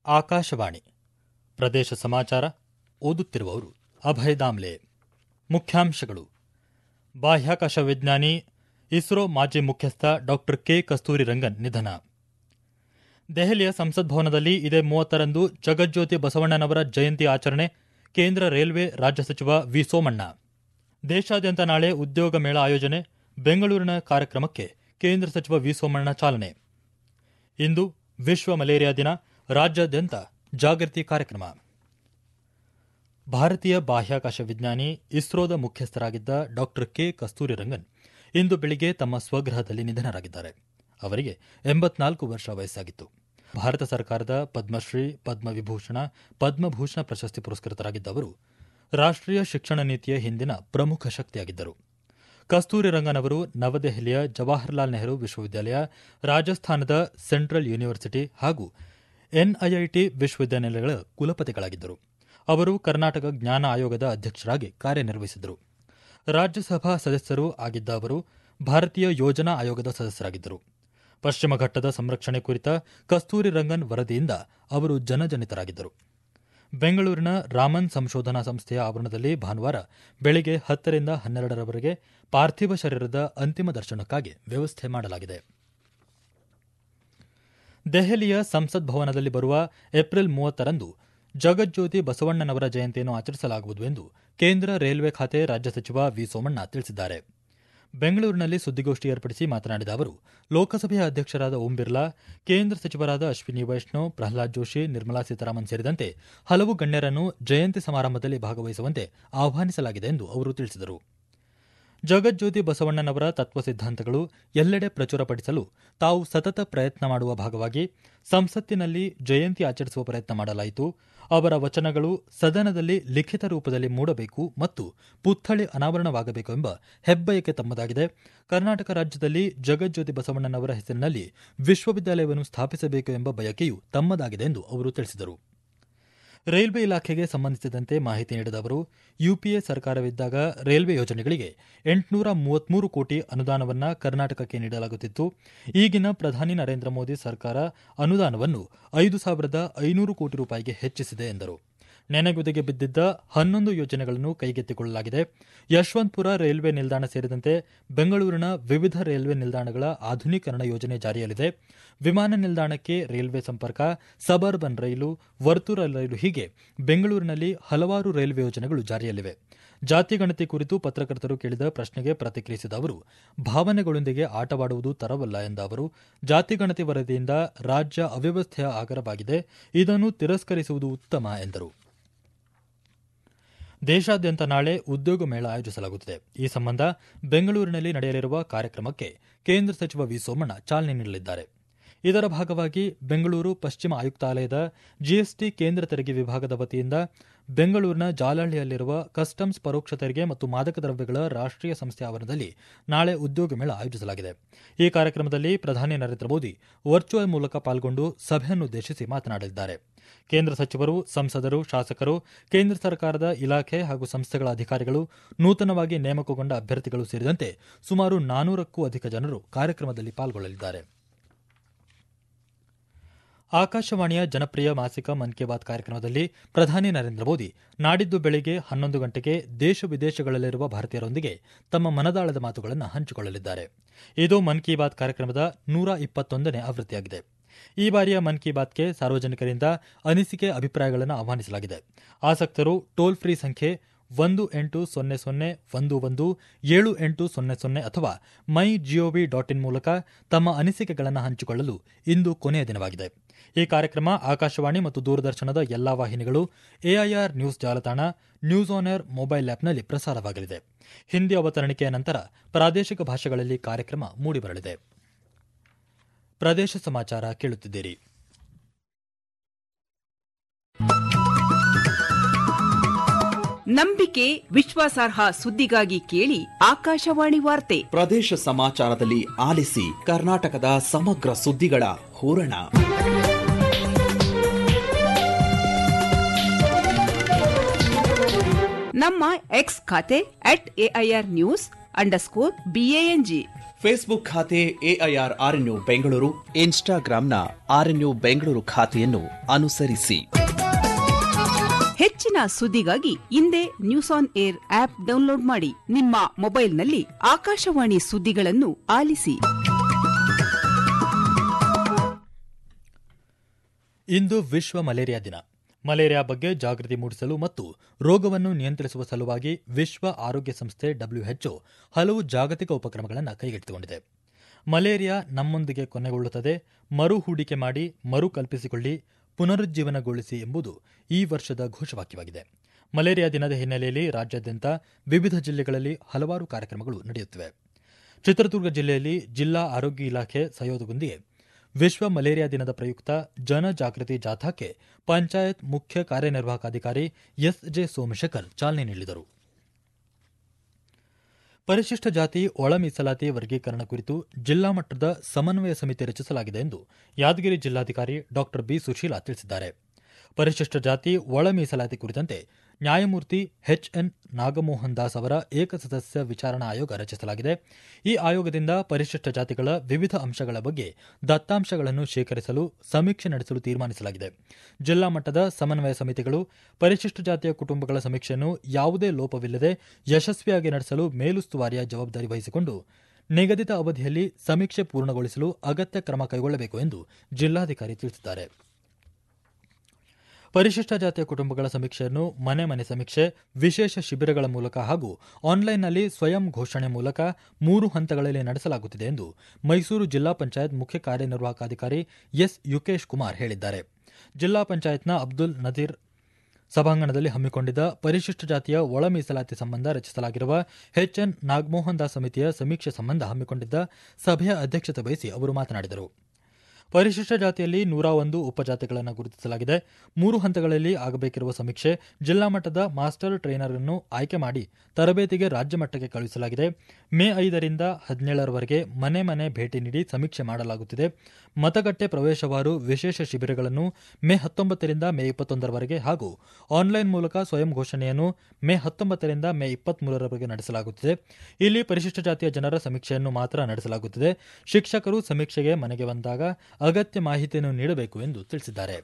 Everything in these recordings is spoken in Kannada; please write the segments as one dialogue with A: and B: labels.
A: ಆಕಾಶವಾಣಿ ಪ್ರದೇಶ ಸಮಾಚಾರ ಓದುತ್ತಿರುವವರು ಅಭಯ ದಾಮ್ಲೆ ಮುಖ್ಯಾಂಶಗಳು ಬಾಹ್ಯಾಕಾಶ ವಿಜ್ಞಾನಿ ಇಸ್ರೋ ಮಾಜಿ ಮುಖ್ಯಸ್ಥ ಡಾಕ್ಟರ್ ಕೆ ಕಸ್ತೂರಿ ರಂಗನ್ ನಿಧನ ದೆಹಲಿಯ ಸಂಸತ್ ಭವನದಲ್ಲಿ ಇದೇ ಮೂವತ್ತರಂದು ಜಗಜ್ಯೋತಿ ಬಸವಣ್ಣನವರ ಜಯಂತಿ ಆಚರಣೆ ಕೇಂದ್ರ ರೈಲ್ವೆ ರಾಜ್ಯ ಸಚಿವ ವಿ ಸೋಮಣ್ಣ ದೇಶಾದ್ಯಂತ ನಾಳೆ ಉದ್ಯೋಗ ಮೇಳ ಆಯೋಜನೆ ಬೆಂಗಳೂರಿನ ಕಾರ್ಯಕ್ರಮಕ್ಕೆ ಕೇಂದ್ರ ಸಚಿವ ವಿ ಸೋಮಣ್ಣ ಚಾಲನೆ ಇಂದು ವಿಶ್ವ ಮಲೇರಿಯಾ ದಿನ ರಾಜ್ಯಾದ್ಯಂತ ಜಾಗೃತಿ ಕಾರ್ಯಕ್ರಮ ಭಾರತೀಯ ಬಾಹ್ಯಾಕಾಶ ವಿಜ್ಞಾನಿ ಇಸ್ರೋದ ಮುಖ್ಯಸ್ಥರಾಗಿದ್ದ ಡಾಕ್ಟರ್ ಕೆ ಕಸ್ತೂರಿ ರಂಗನ್ ಇಂದು ಬೆಳಿಗ್ಗೆ ತಮ್ಮ ಸ್ವಗೃಹದಲ್ಲಿ ನಿಧನರಾಗಿದ್ದಾರೆ ಅವರಿಗೆ ಎಂಬತ್ನಾಲ್ಕು ವರ್ಷ ವಯಸ್ಸಾಗಿತ್ತು ಭಾರತ ಸರ್ಕಾರದ ಪದ್ಮಶ್ರೀ ಪದ್ಮವಿಭೂಷಣ ಪದ್ಮಭೂಷಣ ಪ್ರಶಸ್ತಿ ಪುರಸ್ಕೃತರಾಗಿದ್ದ ಅವರು ರಾಷ್ಟ್ರೀಯ ಶಿಕ್ಷಣ ನೀತಿಯ ಹಿಂದಿನ ಪ್ರಮುಖ ಶಕ್ತಿಯಾಗಿದ್ದರು ಕಸ್ತೂರಿ ರಂಗನ್ ಅವರು ನವದೆಹಲಿಯ ಜವಾಹರ್ಲಾಲ್ ನೆಹರು ವಿಶ್ವವಿದ್ಯಾಲಯ ರಾಜಸ್ಥಾನದ ಸೆಂಟ್ರಲ್ ಯೂನಿವರ್ಸಿಟಿ ಹಾಗೂ ಎನ್ಐಐಟಿ ವಿಶ್ವವಿದ್ಯಾನಿಲಯಗಳ ಕುಲಪತಿಗಳಾಗಿದ್ದರು ಅವರು ಕರ್ನಾಟಕ ಜ್ಞಾನ ಆಯೋಗದ ಅಧ್ಯಕ್ಷರಾಗಿ ಕಾರ್ಯನಿರ್ವಹಿಸಿದರು ರಾಜ್ಯಸಭಾ ಸದಸ್ಯರೂ ಆಗಿದ್ದ ಅವರು ಭಾರತೀಯ ಯೋಜನಾ ಆಯೋಗದ ಸದಸ್ಯರಾಗಿದ್ದರು ಪಶ್ಚಿಮ ಘಟ್ಟದ ಸಂರಕ್ಷಣೆ ಕುರಿತ ಕಸ್ತೂರಿ ರಂಗನ್ ವರದಿಯಿಂದ ಅವರು ಜನಜನಿತರಾಗಿದ್ದರು ಬೆಂಗಳೂರಿನ ರಾಮನ್ ಸಂಶೋಧನಾ ಸಂಸ್ಥೆಯ ಆವರಣದಲ್ಲಿ ಭಾನುವಾರ ಬೆಳಗ್ಗೆ ಹತ್ತರಿಂದ ಹನ್ನೆರಡರವರೆಗೆ ಪಾರ್ಥಿವ ಶರೀರದ ಅಂತಿಮ ದರ್ಶನಕ್ಕಾಗಿ ವ್ಯವಸ್ಥೆ ಮಾಡಲಾಗಿದೆ ದೆಹಲಿಯ ಸಂಸತ್ ಭವನದಲ್ಲಿ ಬರುವ ಏಪ್ರಿಲ್ ಮೂವತ್ತರಂದು ಜಗಜ್ಯೋತಿ ಬಸವಣ್ಣನವರ ಜಯಂತಿಯನ್ನು ಆಚರಿಸಲಾಗುವುದು ಎಂದು ಕೇಂದ್ರ ರೈಲ್ವೆ ಖಾತೆ ರಾಜ್ಯ ಸಚಿವ ವಿ ಸೋಮಣ್ಣ ತಿಳಿಸಿದ್ದಾರೆ ಬೆಂಗಳೂರಿನಲ್ಲಿ ಸುದ್ದಿಗೋಷ್ಠಿ ಏರ್ಪಡಿಸಿ ಮಾತನಾಡಿದ ಅವರು ಲೋಕಸಭೆಯ ಅಧ್ಯಕ್ಷರಾದ ಓಂ ಬಿರ್ಲಾ ಕೇಂದ್ರ ಸಚಿವರಾದ ಅಶ್ವಿನಿ ವೈಷ್ಣವ್ ಪ್ರಹ್ಲಾದ್ ಜೋಶಿ ನಿರ್ಮಲಾ ಸೀತಾರಾಮನ್ ಸೇರಿದಂತೆ ಹಲವು ಗಣ್ಯರನ್ನು ಜಯಂತಿ ಸಮಾರಂಭದಲ್ಲಿ ಭಾಗವಹಿಸುವಂತೆ ಆಹ್ವಾನಿಸಲಾಗಿದೆ ಎಂದು ಅವರು ತಿಳಿಸಿದರು ಜಗಜ್ಯೋತಿ ಬಸವಣ್ಣನವರ ತತ್ವ ಸಿದ್ಧಾಂತಗಳು ಎಲ್ಲೆಡೆ ಪ್ರಚುರಪಡಿಸಲು ತಾವು ಸತತ ಪ್ರಯತ್ನ ಮಾಡುವ ಭಾಗವಾಗಿ ಸಂಸತ್ತಿನಲ್ಲಿ ಜಯಂತಿ ಆಚರಿಸುವ ಪ್ರಯತ್ನ ಮಾಡಲಾಯಿತು ಅವರ ವಚನಗಳು ಸದನದಲ್ಲಿ ಲಿಖಿತ ರೂಪದಲ್ಲಿ ಮೂಡಬೇಕು ಮತ್ತು ಪುತ್ಥಳಿ ಅನಾವರಣವಾಗಬೇಕು ಎಂಬ ಹೆಬ್ಬಯಕೆ ತಮ್ಮದಾಗಿದೆ ಕರ್ನಾಟಕ ರಾಜ್ಯದಲ್ಲಿ ಜಗಜ್ಯೋತಿ ಬಸವಣ್ಣನವರ ಹೆಸರಿನಲ್ಲಿ ವಿಶ್ವವಿದ್ಯಾಲಯವನ್ನು ಸ್ಥಾಪಿಸಬೇಕು ಎಂಬ ಬಯಕೆಯು ತಮ್ಮದಾಗಿದೆ ಎಂದು ಅವರು ತಿಳಿಸಿದರು ರೈಲ್ವೆ ಇಲಾಖೆಗೆ ಸಂಬಂಧಿಸಿದಂತೆ ಮಾಹಿತಿ ನೀಡಿದ ಅವರು ಯುಪಿಎ ಸರ್ಕಾರವಿದ್ದಾಗ ರೈಲ್ವೆ ಯೋಜನೆಗಳಿಗೆ ಎಂಟುನೂರ ಮೂವತ್ಮೂರು ಕೋಟಿ ಅನುದಾನವನ್ನು ಕರ್ನಾಟಕಕ್ಕೆ ನೀಡಲಾಗುತ್ತಿತ್ತು ಈಗಿನ ಪ್ರಧಾನಿ ನರೇಂದ್ರ ಮೋದಿ ಸರ್ಕಾರ ಅನುದಾನವನ್ನು ಐದು ಸಾವಿರದ ಐನೂರು ಕೋಟಿ ರೂಪಾಯಿಗೆ ಹೆಚ್ಚಿಸಿದೆ ಎಂದರು ನೆನೆಗುದಿಗೆ ಬಿದ್ದಿದ್ದ ಹನ್ನೊಂದು ಯೋಜನೆಗಳನ್ನು ಕೈಗೆತ್ತಿಕೊಳ್ಳಲಾಗಿದೆ ಯಶವಂತಪುರ ರೈಲ್ವೆ ನಿಲ್ದಾಣ ಸೇರಿದಂತೆ ಬೆಂಗಳೂರಿನ ವಿವಿಧ ರೈಲ್ವೆ ನಿಲ್ದಾಣಗಳ ಆಧುನೀಕರಣ ಯೋಜನೆ ಜಾರಿಯಲ್ಲಿದೆ ವಿಮಾನ ನಿಲ್ದಾಣಕ್ಕೆ ರೈಲ್ವೆ ಸಂಪರ್ಕ ಸಬರ್ಬನ್ ರೈಲು ವರ್ತುಲ ರೈಲು ಹೀಗೆ ಬೆಂಗಳೂರಿನಲ್ಲಿ ಹಲವಾರು ರೈಲ್ವೆ ಯೋಜನೆಗಳು ಜಾರಿಯಲ್ಲಿವೆ ಜಾತಿಗಣತಿ ಕುರಿತು ಪತ್ರಕರ್ತರು ಕೇಳಿದ ಪ್ರಶ್ನೆಗೆ ಪ್ರತಿಕ್ರಿಯಿಸಿದ ಅವರು ಭಾವನೆಗಳೊಂದಿಗೆ ಆಟವಾಡುವುದು ತರವಲ್ಲ ಎಂದ ಅವರು ಜಾತಿಗಣತಿ ವರದಿಯಿಂದ ರಾಜ್ಯ ಅವ್ಯವಸ್ಥೆಯ ಆಗರವಾಗಿದೆ ಇದನ್ನು ತಿರಸ್ಕರಿಸುವುದು ಉತ್ತಮ ಎಂದರು ದೇಶಾದ್ಯಂತ ನಾಳೆ ಉದ್ಯೋಗ ಮೇಳ ಆಯೋಜಿಸಲಾಗುತ್ತಿದೆ ಈ ಸಂಬಂಧ ಬೆಂಗಳೂರಿನಲ್ಲಿ ನಡೆಯಲಿರುವ ಕಾರ್ಯಕ್ರಮಕ್ಕೆ ಕೇಂದ್ರ ಸಚಿವ ವಿ ಸೋಮಣ್ಣ ಚಾಲನೆ ನೀಡಲಿದ್ದಾರೆ ಇದರ ಭಾಗವಾಗಿ ಬೆಂಗಳೂರು ಪಶ್ಚಿಮ ಆಯುಕ್ತಾಲಯದ ಜಿಎಸ್ಟಿ ಕೇಂದ್ರ ತೆರಿಗೆ ವಿಭಾಗದ ವತಿಯಿಂದ ಬೆಂಗಳೂರಿನ ಜಾಲಹಳ್ಳಿಯಲ್ಲಿರುವ ಕಸ್ಟಮ್ಸ್ ಪರೋಕ್ಷ ತೆರಿಗೆ ಮತ್ತು ಮಾದಕ ದ್ರವ್ಯಗಳ ರಾಷ್ಟ್ರೀಯ ಸಂಸ್ಥೆ ಆವರಣದಲ್ಲಿ ನಾಳೆ ಉದ್ಯೋಗ ಮೇಳ ಆಯೋಜಿಸಲಾಗಿದೆ ಈ ಕಾರ್ಯಕ್ರಮದಲ್ಲಿ ಪ್ರಧಾನಿ ನರೇಂದ್ರ ಮೋದಿ ವರ್ಚುವಲ್ ಮೂಲಕ ಪಾಲ್ಗೊಂಡು ಸಭೆಯನ್ನುದ್ದೇಶಿಸಿ ಮಾತನಾಡಲಿದ್ದಾರೆ ಕೇಂದ್ರ ಸಚಿವರು ಸಂಸದರು ಶಾಸಕರು ಕೇಂದ್ರ ಸರ್ಕಾರದ ಇಲಾಖೆ ಹಾಗೂ ಸಂಸ್ಥೆಗಳ ಅಧಿಕಾರಿಗಳು ನೂತನವಾಗಿ ನೇಮಕಗೊಂಡ ಅಭ್ಯರ್ಥಿಗಳು ಸೇರಿದಂತೆ ಸುಮಾರು ನಾನೂರಕ್ಕೂ ಅಧಿಕ ಜನರು ಕಾರ್ಯಕ್ರಮದಲ್ಲಿ ಪಾಲ್ಗೊಳ್ಳಲಿದ್ದಾರೆ ಆಕಾಶವಾಣಿಯ ಜನಪ್ರಿಯ ಮಾಸಿಕ ಮನ್ ಕಿ ಬಾತ್ ಕಾರ್ಯಕ್ರಮದಲ್ಲಿ ಪ್ರಧಾನಿ ನರೇಂದ್ರ ಮೋದಿ ನಾಡಿದ್ದು ಬೆಳಿಗ್ಗೆ ಹನ್ನೊಂದು ಗಂಟೆಗೆ ದೇಶ ವಿದೇಶಗಳಲ್ಲಿರುವ ಭಾರತೀಯರೊಂದಿಗೆ ತಮ್ಮ ಮನದಾಳದ ಮಾತುಗಳನ್ನು ಹಂಚಿಕೊಳ್ಳಲಿದ್ದಾರೆ ಇದು ಮನ್ ಕಿ ಬಾತ್ ಕಾರ್ಯಕ್ರಮದ ನೂರ ಇಪ್ಪತ್ತೊಂದನೇ ಆವೃತ್ತಿಯಾಗಿದೆ ಈ ಬಾರಿಯ ಮನ್ ಕಿ ಬಾತ್ಗೆ ಸಾರ್ವಜನಿಕರಿಂದ ಅನಿಸಿಕೆ ಅಭಿಪ್ರಾಯಗಳನ್ನು ಆಹ್ವಾನಿಸಲಾಗಿದೆ ಆಸಕ್ತರು ಟೋಲ್ ಫ್ರೀ ಸಂಖ್ಯೆ ಒಂದು ಎಂಟು ಸೊನ್ನೆ ಸೊನ್ನೆ ಒಂದು ಒಂದು ಏಳು ಎಂಟು ಸೊನ್ನೆ ಸೊನ್ನೆ ಅಥವಾ ಮೈ ಜಿಒವಿ ಡಾಟ್ ಇನ್ ಮೂಲಕ ತಮ್ಮ ಅನಿಸಿಕೆಗಳನ್ನು ಹಂಚಿಕೊಳ್ಳಲು ಇಂದು ಕೊನೆಯ ದಿನವಾಗಿದೆ ಈ ಕಾರ್ಯಕ್ರಮ ಆಕಾಶವಾಣಿ ಮತ್ತು ದೂರದರ್ಶನದ ಎಲ್ಲಾ ವಾಹಿನಿಗಳು ಎಐಆರ್ ನ್ಯೂಸ್ ಜಾಲತಾಣ ನ್ಯೂಸ್ ಆನ್ ಏರ್ ಮೊಬೈಲ್ ಆಪ್ನಲ್ಲಿ ಪ್ರಸಾರವಾಗಲಿದೆ ಹಿಂದಿ ಅವತರಣಿಕೆಯ ನಂತರ ಪ್ರಾದೇಶಿಕ ಭಾಷೆಗಳಲ್ಲಿ ಕಾರ್ಯಕ್ರಮ ಮೂಡಿಬರಲಿದೆ ಪ್ರದೇಶ ಸಮಾಚಾರ ಕೇಳುತ್ತಿದ್ದೀರಿ
B: ನಂಬಿಕೆ ವಿಶ್ವಾಸಾರ್ಹ ಸುದ್ದಿಗಾಗಿ ಕೇಳಿ ಆಕಾಶವಾಣಿ ವಾರ್ತೆ
C: ಪ್ರದೇಶ ಸಮಾಚಾರದಲ್ಲಿ ಆಲಿಸಿ ಕರ್ನಾಟಕದ ಸಮಗ್ರ ಸುದ್ದಿಗಳ ಹೂರಣ
B: ನಮ್ಮ ಎಕ್ಸ್ ಖಾತೆ at AIR news underscore B A N G
C: Facebook ಖಾತೆ ಎಐಆರ್ ಆರ್ಎನ್ಯು ಬೆಂಗಳೂರು ಇನ್ಸ್ಟಾಗ್ರಾಂನ ಆರ್ಎನ್ಯು ಬೆಂಗಳೂರು ಖಾತೆಯನ್ನು ಅನುಸರಿಸಿ
B: ಹೆಚ್ಚಿನ ಸುದ್ದಿಗಾಗಿ ಹಿಂದೆ news on air app download ಮಾಡಿ ನಿಮ್ಮ ಮೊಬೈಲ್ನಲ್ಲಿ ಆಕಾಶವಾಣಿ ಸುದ್ದಿಗಳನ್ನು ಆಲಿಸಿ
A: ಇಂದು ವಿಶ್ವ ಮಲೇರಿಯಾ ದಿನ ಮಲೇರಿಯಾ ಬಗ್ಗೆ ಜಾಗೃತಿ ಮೂಡಿಸಲು ಮತ್ತು ರೋಗವನ್ನು ನಿಯಂತ್ರಿಸುವ ಸಲುವಾಗಿ ವಿಶ್ವ ಆರೋಗ್ಯ ಸಂಸ್ಥೆ ಡಬ್ಲ್ಯೂಎಚ್ಒ ಹಲವು ಜಾಗತಿಕ ಉಪಕ್ರಮಗಳನ್ನು ಕೈಗೆತ್ತಿಕೊಂಡಿದೆ ಮಲೇರಿಯಾ ನಮ್ಮೊಂದಿಗೆ ಕೊನೆಗೊಳ್ಳುತ್ತದೆ ಮರು ಹೂಡಿಕೆ ಮಾಡಿ ಮರು ಕಲ್ಪಿಸಿಕೊಳ್ಳಿ ಪುನರುಜ್ಜೀವನಗೊಳಿಸಿ ಎಂಬುದು ಈ ವರ್ಷದ ಘೋಷವಾಕ್ಯವಾಗಿದೆ ಮಲೇರಿಯಾ ದಿನದ ಹಿನ್ನೆಲೆಯಲ್ಲಿ ರಾಜ್ಯಾದ್ಯಂತ ವಿವಿಧ ಜಿಲ್ಲೆಗಳಲ್ಲಿ ಹಲವಾರು ಕಾರ್ಯಕ್ರಮಗಳು ನಡೆಯುತ್ತಿವೆ ಚಿತ್ರದುರ್ಗ ಜಿಲ್ಲೆಯಲ್ಲಿ ಜಿಲ್ಲಾ ಆರೋಗ್ಯ ಇಲಾಖೆ ಸಹಯೋಗದೊಂದಿಗೆ ವಿಶ್ವ ಮಲೇರಿಯಾ ದಿನದ ಪ್ರಯುಕ್ತ ಜನ ಜಾಗೃತಿ ಜಾಥಾಕ್ಕೆ ಪಂಚಾಯತ್ ಮುಖ್ಯ ಕಾರ್ಯನಿರ್ವಾಹಕಾಧಿಕಾರಿ ಎಸ್ ಜೆ ಸೋಮಶೇಖರ್ ಚಾಲನೆ ನೀಡಿದರು ಪರಿಶಿಷ್ಟ ಜಾತಿ ಒಳ ಮೀಸಲಾತಿ ವರ್ಗೀಕರಣ ಕುರಿತು ಜಿಲ್ಲಾ ಮಟ್ಟದ ಸಮನ್ವಯ ಸಮಿತಿ ರಚಿಸಲಾಗಿದೆ ಎಂದು ಯಾದಗಿರಿ ಜಿಲ್ಲಾಧಿಕಾರಿ ಡಾ ಬಿ ಸುಶೀಲಾ ತಿಳಿಸಿದ್ದಾರೆ ಪರಿಶಿಷ್ಟ ಜಾತಿ ಒಳ ಮೀಸಲಾತಿ ಕುರಿತಂತೆ ನ್ಯಾಯಮೂರ್ತಿ ಎಚ್ಎನ್ ನಾಗಮೋಹನ್ ದಾಸ್ ಅವರ ಏಕಸದಸ್ಯ ವಿಚಾರಣಾ ಆಯೋಗ ರಚಿಸಲಾಗಿದೆ ಈ ಆಯೋಗದಿಂದ ಪರಿಶಿಷ್ಟ ಜಾತಿಗಳ ವಿವಿಧ ಅಂಶಗಳ ಬಗ್ಗೆ ದತ್ತಾಂಶಗಳನ್ನು ಶೇಖರಿಸಲು ಸಮೀಕ್ಷೆ ನಡೆಸಲು ತೀರ್ಮಾನಿಸಲಾಗಿದೆ ಜಿಲ್ಲಾ ಮಟ್ಟದ ಸಮನ್ವಯ ಸಮಿತಿಗಳು ಪರಿಶಿಷ್ಟ ಜಾತಿಯ ಕುಟುಂಬಗಳ ಸಮೀಕ್ಷೆಯನ್ನು ಯಾವುದೇ ಲೋಪವಿಲ್ಲದೆ ಯಶಸ್ವಿಯಾಗಿ ನಡೆಸಲು ಮೇಲುಸ್ತುವಾರಿಯ ಜವಾಬ್ದಾರಿ ವಹಿಸಿಕೊಂಡು ನಿಗದಿತ ಅವಧಿಯಲ್ಲಿ ಸಮೀಕ್ಷೆ ಪೂರ್ಣಗೊಳಿಸಲು ಅಗತ್ಯ ಕ್ರಮ ಕೈಗೊಳ್ಳಬೇಕು ಎಂದು ಜಿಲ್ಲಾಧಿಕಾರಿ ತಿಳಿಸಿದ್ದಾರೆ ಪರಿಶಿಷ್ಟ ಜಾತಿಯ ಕುಟುಂಬಗಳ ಸಮೀಕ್ಷೆಯನ್ನು ಮನೆ ಮನೆ ಸಮೀಕ್ಷೆ ವಿಶೇಷ ಶಿಬಿರಗಳ ಮೂಲಕ ಹಾಗೂ ಆನ್ಲೈನ್ನಲ್ಲಿ ಸ್ವಯಂ ಘೋಷಣೆ ಮೂಲಕ ಮೂರು ಹಂತಗಳಲ್ಲಿ ನಡೆಸಲಾಗುತ್ತಿದೆ ಎಂದು ಮೈಸೂರು ಜಿಲ್ಲಾ ಪಂಚಾಯತ್ ಮುಖ್ಯ ಕಾರ್ಯನಿರ್ವಾಹಕಾಧಿಕಾರಿ ಎಸ್ ಯುಕೇಶ್ ಕುಮಾರ್ ಹೇಳಿದ್ದಾರೆ ಜಿಲ್ಲಾ ಪಂಚಾಯತ್ನ ಅಬ್ದುಲ್ ನದೀರ್ ಸಭಾಂಗಣದಲ್ಲಿ ಹಮ್ಮಿಕೊಂಡಿದ್ದ ಪರಿಶಿಷ್ಟ ಜಾತಿಯ ಒಳ ಮೀಸಲಾತಿ ಸಂಬಂಧ ರಚಿಸಲಾಗಿರುವ ಎಚ್ಎನ್ ನಾಗಮೋಹನ್ ದಾಸ್ ಸಮಿತಿಯ ಸಮೀಕ್ಷೆ ಸಂಬಂಧ ಹಮ್ಮಿಕೊಂಡಿದ್ದ ಸಭೆಯ ಅಧ್ಯಕ್ಷತೆ ವಹಿಸಿ ಅವರು ಮಾತನಾಡಿದರು ಪರಿಶಿಷ್ಟ ಜಾತಿಯಲ್ಲಿ ನೂರ ಒಂದು ಉಪಜಾತಿಗಳನ್ನು ಗುರುತಿಸಲಾಗಿದೆ ಮೂರು ಹಂತಗಳಲ್ಲಿ ಆಗಬೇಕಿರುವ ಸಮೀಕ್ಷೆ ಜಿಲ್ಲಾ ಮಟ್ಟದ ಮಾಸ್ಟರ್ ಟ್ರೈನರ್ ಅನ್ನು ಆಯ್ಕೆ ಮಾಡಿ ತರಬೇತಿಗೆ ರಾಜ್ಯ ಮಟ್ಟಕ್ಕೆ ಕಳುಹಿಸಲಾಗಿದೆ ಮೇ ಐದರಿಂದ ಹದಿನೇಳರವರೆಗೆ ಮನೆ ಮನೆ ಭೇಟಿ ನೀಡಿ ಸಮೀಕ್ಷೆ ಮಾಡಲಾಗುತ್ತಿದೆ ಮತಗಟ್ಟೆ ಪ್ರವೇಶವಾರು ವಿಶೇಷ ಶಿಬಿರಗಳನ್ನು ಮೇ ಹತ್ತೊಂಬತ್ತರಿಂದ ಮೇ ಇಪ್ಪತ್ತೊಂದರವರೆಗೆ ಹಾಗೂ ಆನ್ಲೈನ್ ಮೂಲಕ ಸ್ವಯಂ ಘೋಷಣೆಯನ್ನು ಮೇ ಹತ್ತೊಂಬತ್ತರಿಂದ ಮೇ ಇಪ್ಪತ್ಮೂರರವರೆಗೆ ನಡೆಸಲಾಗುತ್ತಿದೆ ಇಲ್ಲಿ ಪರಿಶಿಷ್ಟ ಜಾತಿಯ ಜನರ ಸಮೀಕ್ಷೆಯನ್ನು ಮಾತ್ರ ನಡೆಸಲಾಗುತ್ತಿದೆ ಶಿಕ್ಷಕರು ಸಮೀಕ್ಷೆಗೆ ಮನೆಗೆ ಬಂದಾಗ ಅಗತ್ಯ ಮಾಹಿತಿಯನ್ನು ನೀಡಬೇಕು ಎಂದು ತಿಳಿಸಿದ್ದಾರೆ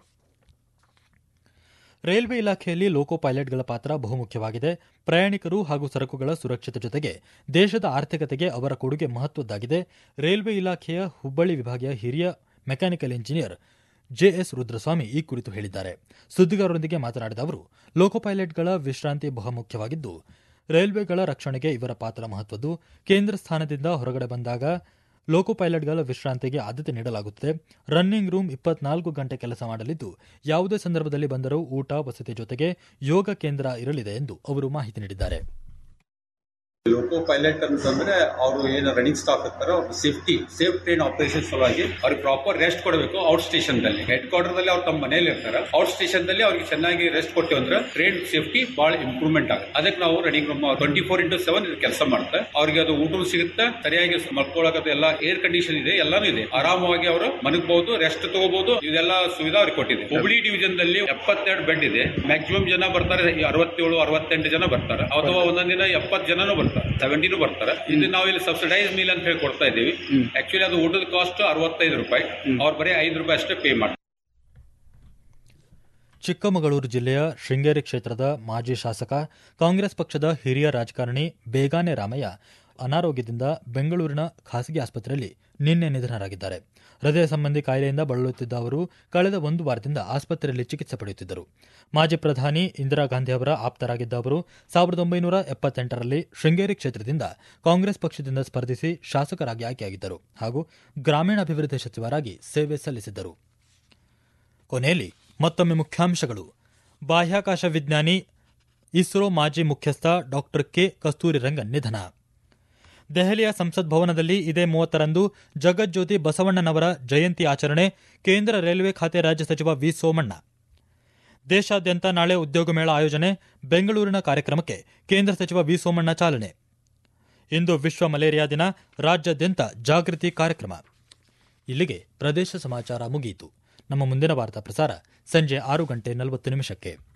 A: ರೈಲ್ವೆ ಇಲಾಖೆಯಲ್ಲಿ ಲೋಕೋ ಪೈಲಟ್ಗಳ ಪಾತ್ರ ಬಹುಮುಖ್ಯವಾಗಿದೆ ಪ್ರಯಾಣಿಕರು ಹಾಗೂ ಸರಕುಗಳ ಸುರಕ್ಷತೆ ಜೊತೆಗೆ ದೇಶದ ಆರ್ಥಿಕತೆಗೆ ಅವರ ಕೊಡುಗೆ ಮಹತ್ವದ್ದಾಗಿದೆ ರೈಲ್ವೆ ಇಲಾಖೆಯ ಹುಬ್ಬಳ್ಳಿ ವಿಭಾಗೀಯ ಹಿರಿಯ ಮೆಕ್ಯಾನಿಕಲ್ ಇಂಜಿನಿಯರ್ ಜೆಎಸ್ ರುದ್ರಸ್ವಾಮಿ ಈ ಕುರಿತು ಹೇಳಿದ್ದಾರೆ ಸುದ್ದಿಗಾರರೊಂದಿಗೆ ಮಾತನಾಡಿದ ಅವರು ಲೋಕೋ ಪೈಲಟ್ಗಳ ವಿಶ್ರಾಂತಿ ಬಹುಮುಖ್ಯವಾಗಿದ್ದು ರೈಲ್ವೆಗಳ ರಕ್ಷಣೆಗೆ ಇವರ ಪಾತ್ರ ಮಹತ್ವದ್ದು ಕೇಂದ್ರ ಸ್ಥಾನದಿಂದ ಹೊರಗಡೆ ಬಂದಾಗ ಲೋಕೋ ಪೈಲಟ್ಗಳ ವಿಶ್ರಾಂತಿಗೆ ಆದ್ಯತೆ ನೀಡಲಾಗುತ್ತದೆ ರನ್ನಿಂಗ್ ರೂಮ್ ಇಪ್ಪತ್ನಾಲ್ಕು ಗಂಟೆ ಕೆಲಸ ಮಾಡಲಿದ್ದು ಯಾವುದೇ ಸಂದರ್ಭದಲ್ಲಿ ಬಂದರೂ ಊಟ ವಸತಿ ಜೊತೆಗೆ ಯೋಗ ಕೇಂದ್ರ ಇರಲಿದೆ ಎಂದು ಅವರು ಮಾಹಿತಿ ನೀಡಿದ್ದಾರೆ
D: ಲೋಕೋ ಪೈಲಟ್ ಅಂತಂದ್ರೆ ಅವರು ಏನು ರನ್ನಿಂಗ್ ಸ್ಟಾಫ್ ಇರ್ತಾರೆ ಅವ್ರ ಸೇಫ್ಟಿ ಸೇಫ್ ಟ್ರೈನ್ ಆಪರೇಷನ್ ಸಲುವಾಗಿ ಅವ್ರಿಗೆ ಪ್ರಾಪರ್ ರೆಸ್ಟ್ ಕೊಡಬೇಕು ಔಟ್ ಸ್ಟೇಷನ್ ದಲ್ಲಿ ಹೆಡ್ ಕ್ವಾರ್ಟರ್ ದಲ್ಲಿ ಅವ್ರು ತಮ್ಮ ಮನೇಲಿ ಇರ್ತಾರೆ ಔಟ್ ಸ್ಟೇಷನ್ ದಲ್ಲಿ ಅವ್ರಿಗೆ ಚೆನ್ನಾಗಿ ರೆಸ್ಟ್ ಕೊಟ್ಟಿವಿ ಅಂದ್ರೆ ಟ್ರೈನ್ ಸೇಫ್ಟಿ ಬಹಳ ಇಂಪ್ರೂವ್ಮೆಂಟ್ ಆಗುತ್ತೆ ಅದಕ್ಕೆ ನಾವು running room twenty four into seven ಕೆಲಸ ಮಾಡುತ್ತೆ ಅವ್ರಿಗೆ ಅದು ಊಟ ಸಿಗುತ್ತೆ ಸರಿಯಾಗಿ ಮಲ್ಕೊಳ್ಳೋಕೆ ಎಲ್ಲ ಏರ್ ಕಂಡೀಷನ್ ಇದೆ ಎಲ್ಲಾನು ಇದೆ ಆರಾಮವಾಗಿ ಅವರು ಮನಗಬಹುದು ರೆಸ್ಟ್ ತಗೋಬಹುದು ಇದೆಲ್ಲ ಸುವಿಧಾ ಅವ್ರಿಗೆ ಕೊಟ್ಟಿದೆ ಹುಬ್ಳಿ ಡಿವಿಷನ್ ದಲ್ಲಿ ಎಪ್ಪತ್ತೆರಡು ಬೆಡ್ ಇದೆ ಮ್ಯಾಕ್ಸಿಮಮ್ ಜನ ಬರ್ತಾರೆ ಅರವತ್ತೇಳು ಅರವತ್ತೆಂಟು ಜನ ಬರ್ತಾರೆ ಅಥವಾ ಒಂದೊಂದ್ ದಿನ ಎಪ್ಪತ್ತು ಜನನೂ ಬರ್ತಾರೆ ಸೆವೆಂಟಿನೂ ಬರ್ತಾರೆ ಇದು ನಾವು ಇಲ್ಲಿ ಸಬ್ಸಿಡೈಸ್ ಮೀಲ್ ಅಂತ ಹೇಳಿ ಕೊಡ್ತಾ ಇದ್ದೀವಿ ಆಕ್ಚುಲಿ ಅದು ಊಟದ ಕಾಸ್ಟ್ ಅರವತ್ತೈದು ರೂಪಾಯಿ ಅವ್ರು ಬರೀ ಐದು ರೂಪಾಯಿ ಅಷ್ಟೇ ಪೇ ಮಾಡ್ತಾರೆ
A: ಚಿಕ್ಕಮಗಳೂರು ಜಿಲ್ಲೆಯ ಶೃಂಗೇರಿ ಕ್ಷೇತ್ರದ ಮಾಜಿ ಶಾಸಕ ಕಾಂಗ್ರೆಸ್ ಪಕ್ಷದ ಹಿರಿಯ ರಾಜಕಾರಣಿ ಬೇಗಾನೆ ರಾಮಯ್ಯ ಅನಾರೋಗ್ಯದಿಂದ ಬೆಂಗಳೂರಿನ ಖಾಸಗಿ ಆಸ್ಪತ್ರೆಯಲ್ಲಿ ನಿನ್ನೆ ನಿಧನರಾಗಿದ್ದಾರೆ ಹೃದಯ ಸಂಬಂಧಿ ಕಾಯಿಲೆಯಿಂದ ಬಳಲುತ್ತಿದ್ದ ಅವರು ಕಳೆದ ಒಂದು ವಾರದಿಂದ ಆಸ್ಪತ್ರೆಯಲ್ಲಿ ಚಿಕಿತ್ಸೆ ಪಡೆಯುತ್ತಿದ್ದರು ಮಾಜಿ ಪ್ರಧಾನಿ ಇಂದಿರಾ ಗಾಂಧಿ ಅವರ ಆಪ್ತರಾಗಿದ್ದ ಅವರು ಸಾವಿರದ ಒಂಬೈನೂರ ಎಪ್ಪತ್ತೆಂಟರಲ್ಲಿ ಶೃಂಗೇರಿ ಕ್ಷೇತ್ರದಿಂದ ಕಾಂಗ್ರೆಸ್ ಪಕ್ಷದಿಂದ ಸ್ಪರ್ಧಿಸಿ ಶಾಸಕರಾಗಿ ಆಯ್ಕೆಯಾಗಿದ್ದರು ಹಾಗೂ ಗ್ರಾಮೀಣಾಭಿವೃದ್ಧಿ ಸಚಿವರಾಗಿ ಸೇವೆ ಸಲ್ಲಿಸಿದ್ದರು ಕೊನೆಯಲ್ಲಿ ಮತ್ತೊಮ್ಮೆ ಮುಖ್ಯಾಂಶಗಳು ಬಾಹ್ಯಾಕಾಶ ವಿಜ್ಞಾನಿ ಇಸ್ರೋ ಮಾಜಿ ಮುಖ್ಯಸ್ಥ ಡಾಕ್ಟರ್ ಕೆ ಕಸ್ತೂರಿ ರಂಗನ್ ನಿಧನ ದೆಹಲಿಯ ಸಂಸತ್ ಭವನದಲ್ಲಿ ಇದೇ ಮೂವತ್ತರಂದು ಜಗಜ್ಯೋತಿ ಬಸವಣ್ಣನವರ ಜಯಂತಿ ಆಚರಣೆ ಕೇಂದ್ರ ರೈಲ್ವೆ ಖಾತೆ ರಾಜ್ಯ ಸಚಿವ ವಿ ಸೋಮಣ್ಣ ದೇಶಾದ್ಯಂತ ನಾಳೆ ಉದ್ಯೋಗ ಮೇಳ ಆಯೋಜನೆ ಬೆಂಗಳೂರಿನ ಕಾರ್ಯಕ್ರಮಕ್ಕೆ ಕೇಂದ್ರ ಸಚಿವ ವಿ ಸೋಮಣ್ಣ ಚಾಲನೆ ಇಂದು ವಿಶ್ವ ಮಲೇರಿಯಾ ದಿನ ರಾಜ್ಯಾದ್ಯಂತ ಜಾಗೃತಿ ಕಾರ್ಯಕ್ರಮ ಇಲ್ಲಿಗೆ ಪ್ರದೇಶ ಸಮಾಚಾರ ಮುಗಿಯಿತು ನಮ್ಮ ಮುಂದಿನ ವಾರ್ತಾ ಪ್ರಸಾರ ಸಂಜೆ ಆರು ಗಂಟೆ ನಲವತ್ತು ನಿಮಿಷಕ್ಕೆ